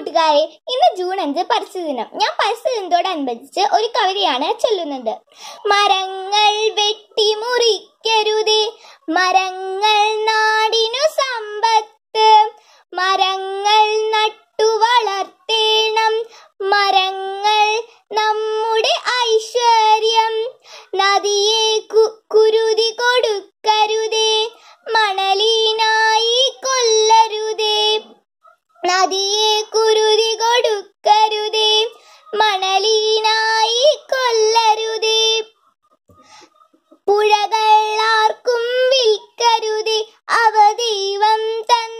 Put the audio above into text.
കൂട്ടുകാരെ ഇന്ന് ജൂൺ അഞ്ച് പരിസ്ഥിതി ദിനം ഞാൻ പരിസ്ഥിതി ദിനത്തോടനുബന്ധിച്ച് ഒരു കവിതയാണ് ചൊല്ലുന്നത് മരങ്ങൾ വെട്ടിമുറിക്കരുതേ മരങ്ങൾ നാടിനു സമ്പത്ത് മരങ്ങൾ നട്ടു വളർത്തേണം മരങ്ങൾ നമ്മുടെ ഐശ്വര്യം നദിയെ കു- കുരുതി കൊടുക്കരുതേ മണലിനായി കൊല്ലരുതേ നദിയെ കുരുതി കൊടുക്കരുതേ മണലിനായി കൊല്ലരുതേ പുഴകൾ ആർക്കും വിൽക്കരുതേ അവ ദൈവം തന്ന